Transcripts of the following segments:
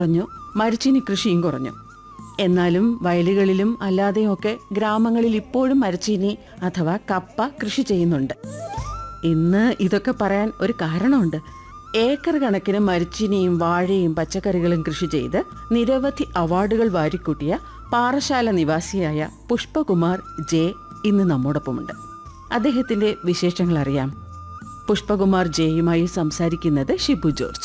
കുറഞ്ഞു മരച്ചീനി കൃഷിയും കുറഞ്ഞു എന്നാലും വയലുകളിലും അല്ലാതെയൊക്കെ ഗ്രാമങ്ങളിൽ ഇപ്പോഴും മരച്ചീനി അഥവാ കപ്പ കൃഷി ചെയ്യുന്നുണ്ട് ഇന്ന് ഇതൊക്കെ പറയാൻ ഒരു കാരണമുണ്ട് ഏക്കർ കണക്കിന് മരച്ചീനിയും വാഴയും പച്ചക്കറികളും കൃഷി ചെയ്ത് നിരവധി അവാർഡുകൾ വാരിക്കൂട്ടിയ പാറശാല നിവാസിയായ പുഷ്പകുമാർ ജെ ഇന്ന് നമ്മോടൊപ്പമുണ്ട് അദ്ദേഹത്തിന്റെ വിശേഷങ്ങൾ അറിയാം പുഷ്പകുമാർ ജെയുമായി സംസാരിക്കുന്നത് ഷിബു ജോർജ്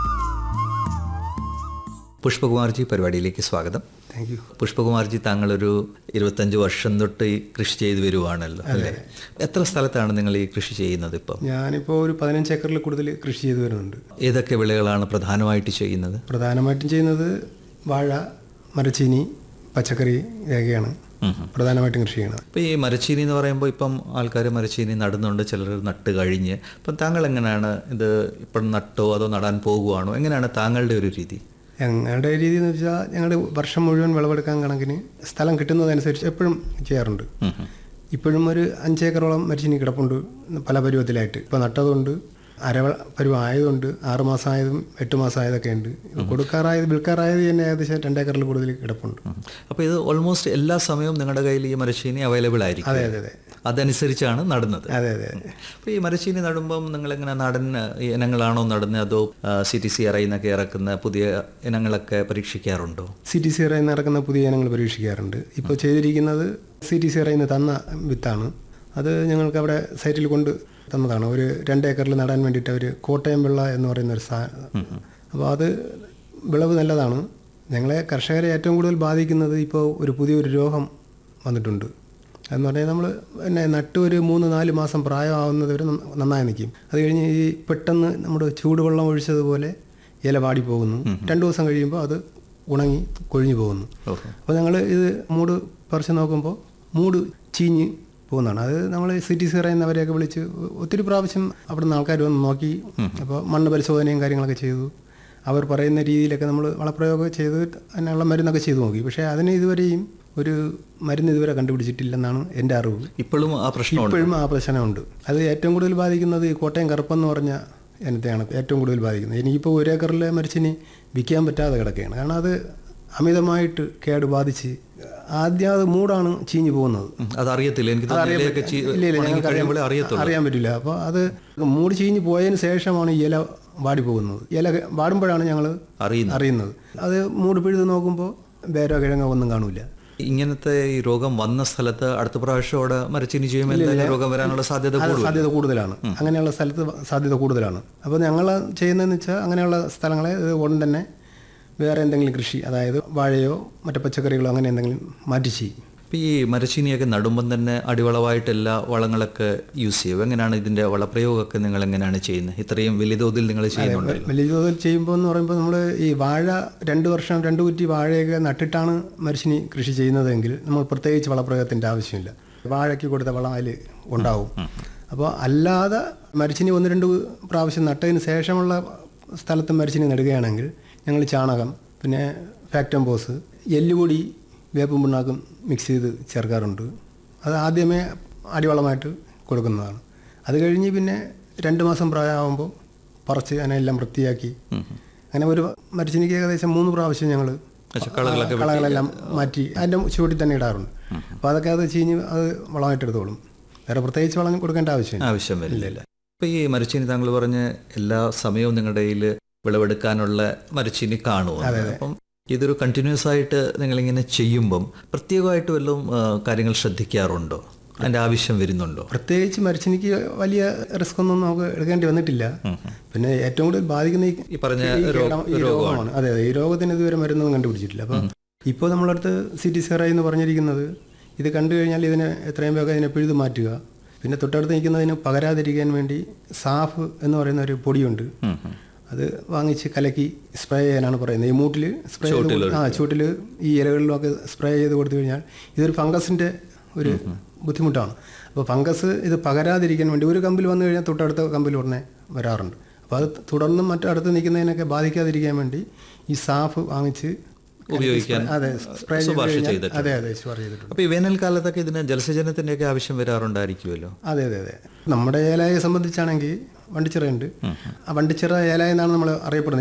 പുഷ്പകുമാർജി പരിപാടിയിലേക്ക് സ്വാഗതം താങ്ക് യു പുഷ്പകുമാർജി താങ്കളൊരു ഇരുപത്തഞ്ച് വർഷം തൊട്ട് ഈ കൃഷി ചെയ്തു വരുവാണല്ലോ അല്ലേ എത്ര സ്ഥലത്താണ് നിങ്ങൾ ഈ കൃഷി ചെയ്യുന്നത് ഇപ്പം ഞാനിപ്പോൾ ഒരു പതിനഞ്ച് ഏക്കറിൽ കൂടുതൽ കൃഷി ചെയ്തു വരുന്നുണ്ട് ഏതൊക്കെ വിളകളാണ് പ്രധാനമായിട്ട് ചെയ്യുന്നത് പ്രധാനമായിട്ടും ചെയ്യുന്നത് വാഴ മരച്ചീനി പച്ചക്കറി ഇതൊക്കെയാണ് പ്രധാനമായിട്ടും കൃഷി ചെയ്യുന്നത് ഇപ്പം ഈ മരച്ചീനി എന്ന് പറയുമ്പോൾ ഇപ്പം ആൾക്കാർ മരച്ചീനി നടുന്നുണ്ട് ചിലർ നട്ട് കഴിഞ്ഞ് അപ്പം താങ്കൾ എങ്ങനെയാണ് ഇത് ഇപ്പം നട്ടോ അതോ നടാൻ പോകുവാണോ എങ്ങനെയാണ് താങ്കളുടെ ഒരു രീതി ഞങ്ങളുടെ രീതി എന്ന് വെച്ചാൽ ഞങ്ങളുടെ വർഷം മുഴുവൻ വിളവെടുക്കാൻ കണക്കിന് സ്ഥലം കിട്ടുന്നതനുസരിച്ച് എപ്പോഴും ചെയ്യാറുണ്ട് ഇപ്പോഴും ഒരു അഞ്ചേക്കറോളം മരിച്ചിനി കിടപ്പുണ്ട് പല പരുവത്തിലായിട്ട് ഇപ്പോൾ നട്ടതുകൊണ്ട് അര പരുവം ആയതുകൊണ്ട് ആറ് മാസം ആയതും എട്ട് മാസം ആയതൊക്കെ ഉണ്ട് കൊടുക്കാറായത് വിൽക്കാറായത് തന്നെ ഏകദേശം രണ്ടേക്കറിൽ കൂടുതൽ കിടപ്പുണ്ട് അപ്പോൾ ഇത് ഓൾമോസ്റ്റ് എല്ലാ സമയവും നിങ്ങളുടെ കയ്യിൽ ഈ മരച്ചീനി അവൈലബിൾ ആയിരിക്കും അതെ അതെ അതെ അതനുസരിച്ചാണ് നടുന്നത് അതെ അതെ അപ്പോൾ ഈ മരച്ചീനി നടുമ്പം നിങ്ങൾ എങ്ങനെ നാടൻ ഈ ഇനങ്ങളാണോ നടുന്നത് അതോ സി ടി സി അറിയുന്നൊക്കെ ഇറക്കുന്ന പുതിയ ഇനങ്ങളൊക്കെ പരീക്ഷിക്കാറുണ്ടോ സി ടി സി നിന്ന് ഇറക്കുന്ന പുതിയ ഇനങ്ങൾ പരീക്ഷിക്കാറുണ്ട് ഇപ്പോൾ ചെയ്തിരിക്കുന്നത് സി ടി സി നിന്ന് തന്ന വിത്താണ് അത് ഞങ്ങൾക്ക് അവിടെ സൈറ്റിൽ കൊണ്ട് തന്നതാണ് ഒരു രണ്ട് ഏക്കറിൽ നടാൻ വേണ്ടിയിട്ട് അവർ കോട്ടയം വെള്ള എന്ന് പറയുന്ന ഒരു സാ അപ്പോൾ അത് വിളവ് നല്ലതാണ് ഞങ്ങളെ കർഷകരെ ഏറ്റവും കൂടുതൽ ബാധിക്കുന്നത് ഇപ്പോൾ ഒരു പുതിയൊരു രോഗം വന്നിട്ടുണ്ട് എന്ന് പറഞ്ഞാൽ നമ്മൾ പിന്നെ നട്ട് ഒരു മൂന്ന് നാല് മാസം പ്രായമാവുന്നത് വരെ നന്ന- നന്നായി നിൽക്കും അത് കഴിഞ്ഞ് ഈ പെട്ടെന്ന് നമ്മുടെ ചൂടുവെള്ളം ഒഴിച്ചതുപോലെ ഇല വാടി പോകുന്നു രണ്ട് ദിവസം കഴിയുമ്പോൾ അത് ഉണങ്ങി കൊഴിഞ്ഞു പോകുന്നു ഓഹോ അപ്പോൾ ഞങ്ങൾ ഇത് മൂട് പറിച്ച് നോക്കുമ്പോൾ മൂട് ചീഞ്ഞ് പോകുന്നതാണ് അത് നമ്മൾ സി ടി സി പറയുന്നവരെയൊക്കെ വിളിച്ച് ഒത്തിരി പ്രാവശ്യം അവിടുന്ന് ആൾക്കാർ വന്ന് നോക്കി അപ്പോൾ മണ്ണ് പരിശോധനയും കാര്യങ്ങളൊക്കെ ചെയ്തു അവർ പറയുന്ന രീതിയിലൊക്കെ നമ്മൾ വളപ്രയോഗം ചെയ്ത് അതിനുള്ള മരുന്നൊക്കെ ചെയ്തു നോക്കി പക്ഷേ അതിന് ഇതുവരെയും ഒരു മരുന്ന് ഇതുവരെ കണ്ടുപിടിച്ചിട്ടില്ലെന്നാണ് എൻ്റെ അറിവ് ഇപ്പോഴും ആ പ്രശ്നമുണ്ട് ഇപ്പോഴും ആ പ്രശ്നമുണ്ട് അത് ഏറ്റവും കൂടുതൽ ബാധിക്കുന്നത് ഈ കോട്ടയം കറുപ്പെന്ന് പറഞ്ഞ ഇനത്തെയാണ് ഏറ്റവും കൂടുതൽ ബാധിക്കുന്നത് എനിക്കിപ്പോൾ ഒരു ഏക്കറിലെ മരിച്ചിനി വിൽക്കാൻ പറ്റാതെ കിടക്കുകയാണ് കാരണം അത് അമിതമായിട്ട് കേട് ബാധിച്ച് ആദ്യം അത് മൂടാണ് ചീഞ്ഞു പോകുന്നത് ഉം, അതറിയത്തില്ല എനിക്ക് തോന്നുന്നു ഇലയൊക്കെ ചീ- ഇല്ല, ഇല്ല, ഉണങ്ങി ഞങ്ങൾക്ക് കഴിയുമ്പോഴേ അറിയാൻ- അറിയത്തുള്ളൂ അറിയാൻ പറ്റില്ല അപ്പോൾ അത് മൂട് ചീഞ്ഞ് പോയതിന് ശേഷമാണ് ഈ ഇല വാടി പോകുന്നത് ഇല വാടുമ്പോഴാണ് ഞങ്ങൾ അറിയുന്നു അറിയുന്നത് അത് മൂട് പിഴുത് നോക്കുമ്പോൾ വേരോ കിഴങ്ങോ ഒന്നും കാണൂല ഇങ്ങനത്തെ ഈ രോഗം വന്ന സ്ഥലത്ത് അടുത്ത പ്രാവശ്യം അവിടെ മരച്ചീനി ചെയ്യുമ്പോൾ എന്തായാലും രോഗം വരാനുള്ള സാധ്യത അത് കൂടുതൽ സാധ്യത കൂടുതലാണ് അങ്ങനെയുള്ള സ്ഥലത്ത് സാധ്യത കൂടുതലാണ് അപ്പോൾ ഞങ്ങൾ ചെയ്യുന്നതെന്ന് വെച്ചാൽ അങ്ങനെയുള്ള സ്ഥലങ്ങളെ ഇത് ഉടൻ തന്നെ വേറെ എന്തെങ്കിലും കൃഷി അതായത് വാഴയോ മറ്റു പച്ചക്കറികളോ അങ്ങനെ എന്തെങ്കിലും മാറ്റി ചെയ്യും ഇപ്പം ഈ മരച്ചീനിയൊക്കെ നടുമ്പം തന്നെ അടിവളമായിട്ട് എല്ലാ വളങ്ങളൊക്കെ യൂസ് ചെയ്യും എങ്ങനെയാണ് ഇതിന്റെ വളപ്രയോഗമൊക്കെ നിങ്ങൾ എങ്ങനെയാണ് ചെയ്യുന്നത് ഇത്രയും വലിയ തോതിൽ നിങ്ങൾ ചെയ്യുന്നുണ്ടല്ലോ വലിയ തോതിൽ ചെയ്യുമ്പോൾ എന്ന് പറയുമ്പോൾ നമ്മൾ ഈ വാഴ രണ്ട് വർഷം രണ്ട് കുറ്റി വാഴയൊക്കെ നട്ടിട്ടാണ് മനുഷ്യന് കൃഷി ചെയ്യുന്നതെങ്കിൽ നമ്മൾ പ്രത്യേകിച്ച് വളപ്രയോഗത്തിൻ്റെ ആവശ്യമില്ല വാഴയ്ക്ക് കൊടുത്ത വളം അതിൽ ഉണ്ടാവും അപ്പോൾ അല്ലാതെ മരിച്ചിനി ഒന്ന് രണ്ട് പ്രാവശ്യം നട്ടതിന് ശേഷമുള്ള സ്ഥലത്ത് മരിച്ചിനി നടുകയാണെങ്കിൽ ഞങ്ങൾ ചാണകം പിന്നെ ഫാക്ടംബോസ് എല്ലുപൊടി വേപ്പും പിണ്ണാക്കും മിക്സ് ചെയ്ത് ചേർക്കാറുണ്ട് അത് ആദ്യമേ അടിവളമായിട്ട് കൊടുക്കുന്നതാണ് അത് കഴിഞ്ഞ് പിന്നെ രണ്ട് മാസം പ്രായമാകുമ്പോൾ പറിച്ച് അതിനെല്ലാം വൃത്തിയാക്കി അങ്ങനെ ഒരു മരിച്ചിനിക്ക് ഏകദേശം മൂന്ന് പ്രാവശ്യം ഞങ്ങൾ പക്ഷെ കളകളൊക്കെ കളകളെല്ലാം മാറ്റി അതിൻ്റെ ചുവട്ടിൽ തന്നെ ഇടാറുണ്ട് അപ്പോൾ അതൊക്കെ അത് ചീഞ്ഞ് അത് വളമായിട്ട് എടുത്തോളും വേറെ പ്രത്യേകിച്ച് വളം കൊടുക്കേണ്ട ആവശ്യമില്ല ആവശ്യം വരില്ല ഇപ്പം ഈ മരച്ചീനി താങ്കൾ പറഞ്ഞ് എല്ലാ സമയവും നിങ്ങളുടെ കയ്യിൽ വിളവെടുക്കാനുള്ള മരച്ചീനി കാണുമോ അപ്പം ഇതൊരു കണ്ടിന്യൂസ് ആയിട്ട് നിങ്ങളിങ്ങനെ ചെയ്യുമ്പം പ്രത്യേകമായിട്ട് വല്ലതും ആ, കാര്യങ്ങൾ ശ്രദ്ധിക്കാറുണ്ടോ അതിൻ്റെ ആവശ്യം വരുന്നുണ്ടോ പ്രത്യേകിച്ച് മരിച്ചിനിക്ക് വലിയ റിസ്ക് ഒന്നും നമുക്ക് എടുക്കേണ്ടി വന്നിട്ടില്ല പിന്നെ ഏറ്റവും കൂടുതൽ ബാധിക്കുന്ന ഈ ഈ പറഞ്ഞ ഈ രോ- കീടം- ഈ രോഗമാണ് അതെ അതെ ഈ രോഗത്തിന് ഇതുവരെ മരുന്നൊന്നും കണ്ടുപിടിച്ചിട്ടില്ല അപ്പം ഇപ്പോൾ നമ്മളടുത്ത് സി ടി സെറ എന്ന് പറഞ്ഞിരിക്കുന്നത് ഇത് കണ്ടു കഴിഞ്ഞാൽ ഇതിനെ എത്രയും വേഗം ഇതിനെ പിഴുതു മാറ്റുക പിന്നെ തൊട്ടടുത്ത് നിൽക്കുന്നതിന് പകരാതിരിക്കാൻ വേണ്ടി സാഫ് എന്ന് പറയുന്ന ഒരു പൊടിയുണ്ട് ഉം, ഉം. അത് വാങ്ങിച്ച് കലക്കി സ്പ്രേ ചെയ്യാനാണ് പറയുന്നത് ഈ മൂട്ടിൽ സ്പ്രേ ചെയ്ത് കൊടു- ആ ചൂട്ടിൽ ഈ ഇലകളിലൊക്കെ സ്പ്രേ ചെയ്ത് കൊടുത്തു കഴിഞ്ഞാൽ ഇതൊരു ഫംഗസിൻ്റെ ഒരു ബുദ്ധിമുട്ടാണ് അപ്പോൾ ഫംഗസ് ഇത് പകരാതിരിക്കാൻ വേണ്ടി ഒരു കമ്പിൽ വന്നു കഴിഞ്ഞാൽ തൊട്ടടുത്ത കമ്പിൽ ഉടനെ വരാറുണ്ട് അപ്പോൾ അത് തുടർന്നും മറ്റടുത്ത് നിൽക്കുന്നതിനൊക്കെ ബാധിക്കാതിരിക്കാൻ വേണ്ടി ഈ സാഫ് വാങ്ങിച്ച് ഉപയോഗിക്കാൻ അതെ സ്പ്രേ ചെയ്ത് ശുപാർശ കഴിഞ്ഞാൽ ചെയ്തിട്ടുണ്ട്. അതെ അതെ ശുപാർശ ചെയ്തിട്ടുണ്ട് അപ്പോൾ ഈ വേനൽക്കാലത്തൊക്കെ ഇതിന് ജലസേചനത്തിൻ്റെയൊക്കെ ആവശ്യം വരാറുണ്ടായിരിക്കുമല്ലോ അതെ അതെ അതെ നമ്മുടെ ഏലയെ സംബന്ധിച്ചാണെങ്കിൽ വണ്ടിച്ചിറയുണ്ട് ആ വണ്ടിച്ചിറ ഏല എന്നാണ് നമ്മൾ അറിയപ്പെടുന്ന ഏല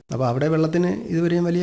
അപ്പോൾ അവിടെ വെള്ളത്തിന് ഇതുവരെയും വലിയ